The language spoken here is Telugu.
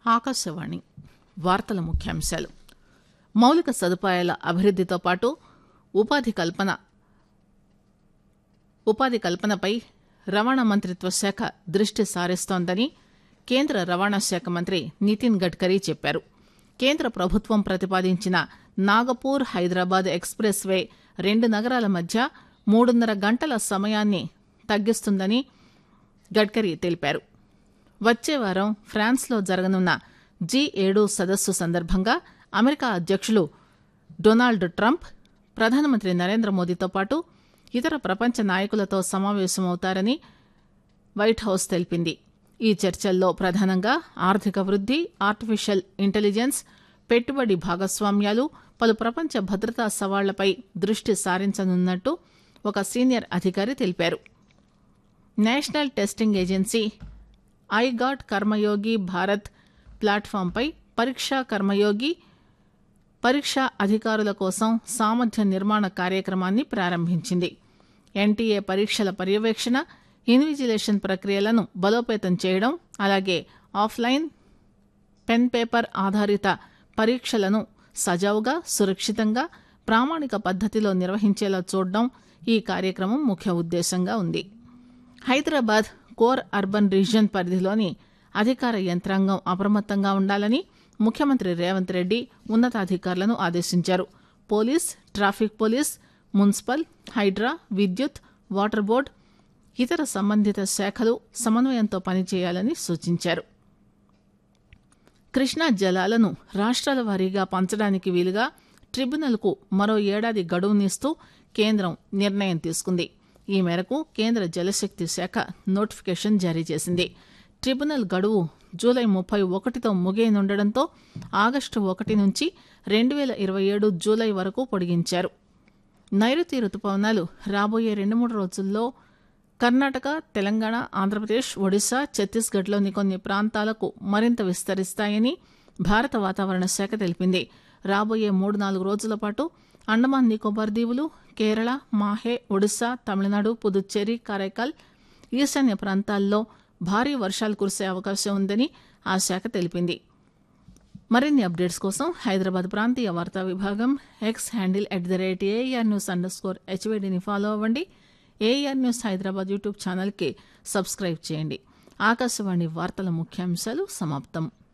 ఆకాశవాణి వార్తల ముఖ్యాంశాలు మౌలిక సదుపాయాల అభివృద్దితో పాటు ఉపాధి కల్పన ఉపాధి కల్పనపై రవాణా మంత్రిత్వ శాఖ దృష్టి సారిస్తోందని కేంద్ర రవాణా శాఖ మంత్రి నితిన్ గడ్కరీ చెప్పారు కేంద్ర ప్రభుత్వం ప్రతిపాదించిన నాగపూర్ హైదరాబాద్ ఎక్స్ప్రెస్ వే రెండు నగరాల మధ్య మూడున్నర గంటల సమయాన్ని తగ్గిస్తుందని గడ్కరీ తెలిపారు వచ్చే వారం ఫ్రాన్స్లో జరగనున్న జీ ఏడు సదస్సు సందర్భంగా అమెరికా అధ్యక్షులు డొనాల్డ్ ట్రంప్ ప్రధానమంత్రి నరేంద్ర మోదీతో పాటు ఇతర ప్రపంచ నాయకులతో సమావేశమవుతారని వైట్ హౌస్ తెలిపింది ఈ చర్చల్లో ప్రధానంగా ఆర్థిక వృద్ది ఆర్టిఫిషియల్ ఇంటెలిజెన్స్ పెట్టుబడి భాగస్వామ్యాలు పలు ప్రపంచ భద్రతా సవాళ్లపై దృష్టి సారించనున్నట్టు ఒక సీనియర్ అధికారి తెలిపారు national testing agency iGOT Karmayogi Bharat ప్లాట్ఫామ్పై పరీక్షా కర్మయోగి పరీక్షా అధికారుల కోసం సామర్థ్య నిర్మాణ కార్యక్రమాన్ని ప్రారంభించింది ఎన్టీఏ పరీక్షల పర్యవేక్షణ ఇన్విజిలేషన్ ప్రక్రియలను బలోపేతం చేయడం అలాగే ఆఫ్లైన్ పెన్ పేపర్ ఆధారిత పరీక్షలను సజావుగా సురక్షితంగా ప్రామాణిక పద్దతిలో నిర్వహించేలా చూడడం ఈ కార్యక్రమం ముఖ్య ఉద్దేశంగా ఉంది హైదరాబాద్ కోర్ అర్బన్ రీజియన్ పరిధిలోని అధికార యంత్రాంగం అప్రమత్తంగా ఉండాలని ముఖ్యమంత్రి రేవంత్ రెడ్డి ఉన్నతాధికారులను ఆదేశించారు police traffic police municipal HYDRAA విద్యుత్ వాటర్ బోర్డు ఇతర సంబంధిత శాఖలు సమన్వయంతో పనిచేయాలని సూచించారు కృష్ణా జలాలను రాష్ట్రాల వారీగా పంచడానికి వీలుగా ట్రిబ్యునల్కు మరో ఏడాది గడువునిస్తూ కేంద్రం నిర్ణయం తీసుకుంది ఈ మేరకు కేంద్ర జలశక్తి శాఖ నోటిఫికేషన్ జారీ చేసింది ట్రిబ్యునల్ గడువు జూలై ముప్పై ఒకటితో ముగియనుండటంతో ఆగస్టు ఒకటి నుంచి రెండు వేల ఇరవై ఏడు జూలై వరకు పొడిగించారు నైరుతి రుతుపవనాలు రాబోయే రెండు మూడు రోజుల్లో కర్ణాటక తెలంగాణ ఆంధ్రప్రదేశ్ ఒడిశా ఛత్తీస్గఢ్లోని కొన్ని ప్రాంతాలకు మరింత విస్తరిస్తాయని భారత వాతావరణ శాఖ తెలిపింది రాబోయే మూడు నాలుగు రోజుల పాటు అండమాన్ నికోబార్ దీవులు కేరళ మాహే ఒడిశా తమిళనాడు పుదుచ్చేరి కారైకాల్ ఈశాన్య ప్రాంతాల్లో భారీ వర్షాలు కురిసే అవకాశం ఉందని ఆ శాఖ తెలిపింది మరిన్ని అప్డేట్స్ కోసం హైదరాబాద్ ప్రాంతీయ వార్తా విభాగం X handle at the rate AR news underscore స్కోర్ హెచ్వేడిని ఫాలో అవ్వండి ఏఆర్ న్యూస్ హైదరాబాద్ యూట్యూబ్ ఛానల్కి సబ్స్క్రైబ్ చేయండి ఆకాశవాణి వార్తల ముఖ్యాంశాలు సమాప్తం